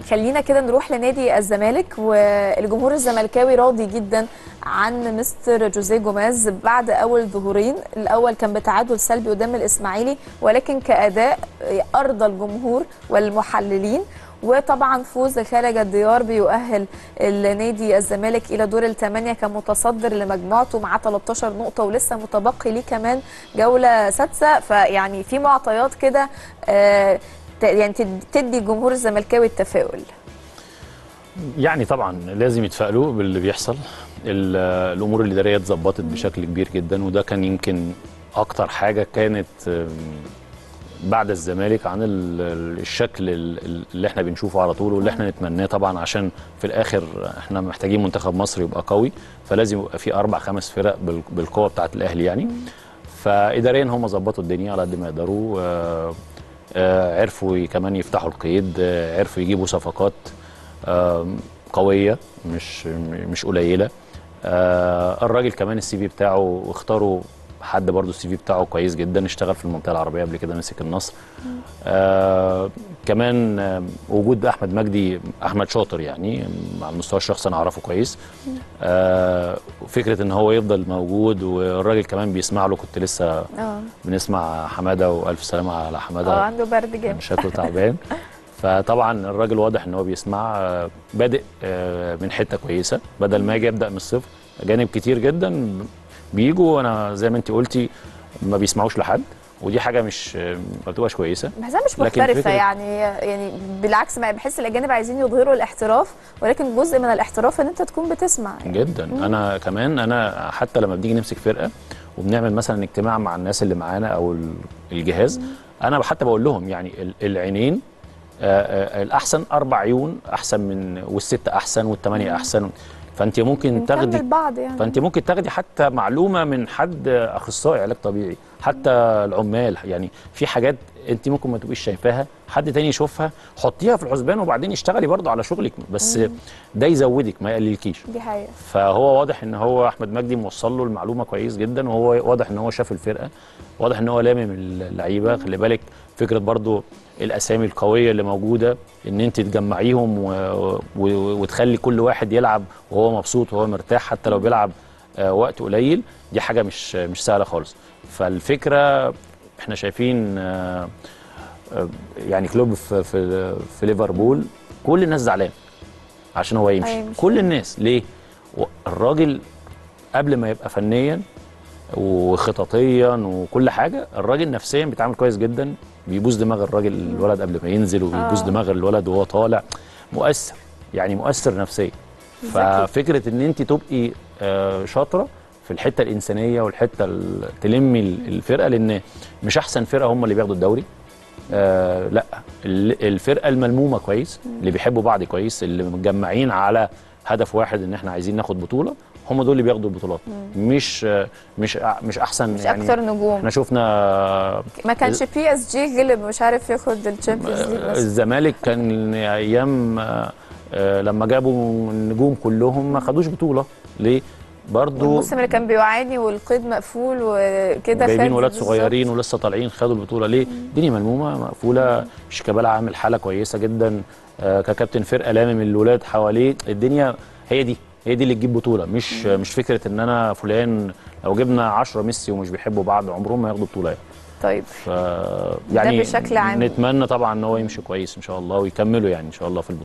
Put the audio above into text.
خلينا كده نروح لنادي الزمالك والجمهور الزملكاوي راضي جدا عن مستر جوزيه جوماز بعد اول ظهورين الاول كان بتعادل سلبي قدام الاسماعيلي ولكن كاداء ارضى الجمهور والمحللين وطبعا فوز خارج الديار بيؤهل النادي الزمالك الى دور الثمانيه كمتصدر لمجموعته مع 13 نقطه ولسه متبقي ليه كمان جوله سادسه فيعني في معطيات كده آه يعني تدي الجمهور الزملكاوي التفاؤل يعني طبعا لازم يتفائلوا باللي بيحصل الامور الاداريه اتظبطت بشكل كبير جدا وده كان يمكن اكتر حاجه كانت بعد الزمالك عن الشكل اللي احنا بنشوفه على طول واللي احنا نتمناه طبعا عشان في الاخر احنا محتاجين منتخب مصر يبقى قوي فلازم يبقى في اربع خمس فرق بالقوه بتاعه الاهلي يعني فاداريا هم ظبطوا الدنيا على قد ما يقدروا عرفوا كمان يفتحوا القيد عرفوا يجيبوا صفقات قويه مش مش قليله الراجل كمان السي في بتاعه اختاروا حد برضه السي في بتاعه كويس جدا اشتغل في المنطقه العربيه قبل كده مسك النصر آه كمان آه وجود احمد مجدي احمد شاطر يعني على المستوى الشخصي انا اعرفه كويس آه فكره ان هو يفضل موجود والراجل كمان بيسمع له كنت لسه اه بنسمع حماده والف سلامه على حماده اه عنده برد جامد شكله تعبان فطبعا الراجل واضح ان هو بيسمع آه بادئ آه من حته كويسه بدل ما يجي يبدا من الصفر اجانب كتير جدا بيجوا انا زي ما انت قلتي ما بيسمعوش لحد ودي حاجه مش ما بتبقاش كويسه بحسها مش لكن محترفه فكرة- يعني يعني بالعكس ما بحس الاجانب عايزين يظهروا الاحتراف ولكن جزء من الاحتراف ان انت تكون بتسمع يعني. جدا انا كمان انا حتى لما بنيجي نمسك فرقه وبنعمل مثلا اجتماع مع الناس اللي معانا او ال- الجهاز انا حتى بقول لهم يعني ال- العينين آه، آه، الاحسن اربع عيون احسن من والست احسن والثمانيه احسن فانت ممكن تاخدي بنكمل بعض يعني فانت ممكن تاخدي حتى معلومه من حد اخصائي علاج طبيعي حتى العمال يعني في حاجات انت ممكن ما تبقيش شايفاها حد تاني يشوفها حطيها في الحسبان وبعدين اشتغلي برضه على شغلك بس ده يزودك ما يقللكيش دي حقيقه فهو واضح ان هو احمد مجدي موصل له المعلومه كويس جدا وهو واضح ان هو شاف الفرقه واضح ان هو لامم اللعيبه خلي بالك فكره برضو الاسامي القويه اللي موجوده ان انت تجمعيهم و... و... وتخلي كل واحد يلعب وهو مبسوط وهو مرتاح حتى لو بيلعب آه، وقت قليل دي حاجه مش مش سهله خالص فالفكره احنا شايفين آه، آه، يعني كلوب في في, في ليفربول كل الناس زعلان عشان هو يمشي هيمشي. كل الناس ليه و- الراجل قبل ما يبقى فنيا وخططيا وكل حاجه الراجل نفسيا بيتعامل كويس جدا بيبوس دماغ الراجل الولد قبل ما ينزل وبيبوس آه. دماغ الولد وهو طالع مؤثر يعني مؤثر نفسيا ففكره ان انت تبقي آه، شاطره في الحته الانسانيه والحته ال- تلمي ال- الفرقه لان مش احسن فرقه هم اللي بياخدوا الدوري آه لا ال- الفرقه الملمومه كويس اللي بيحبوا بعض كويس اللي متجمعين على هدف واحد ان احنا عايزين ناخد بطوله هم دول اللي بياخدوا البطولات مش آه، مش أع- مش احسن مش يعني اكتر نجوم احنا شفنا ما كانش بي اس جي غلب مش عارف ياخد الشامبيونز ليج آه، بس الزمالك كان ايام آه، آه، لما جابوا النجوم كلهم ما خدوش بطوله ليه برضو الموسم اللي كان بيعاني والقيد مقفول وكده جايبين خد ولاد بالظبط. صغيرين ولسه طالعين خدوا البطوله ليه؟ الدنيا ملمومه مقفوله شيكابالا عامل حاله كويسه جدا آه، ككابتن فرقه لامم الولاد حواليه الدنيا هي دي هي دي اللي تجيب بطوله مش مش فكره ان انا فلان لو جبنا 10 ميسي ومش بيحبوا بعض عمرهم ما ياخدوا بطوله يعني طيب ف يعني بشكل عام. نتمنى طبعا ان هو يمشي كويس ان شاء الله ويكملوا يعني ان شاء الله في البطوله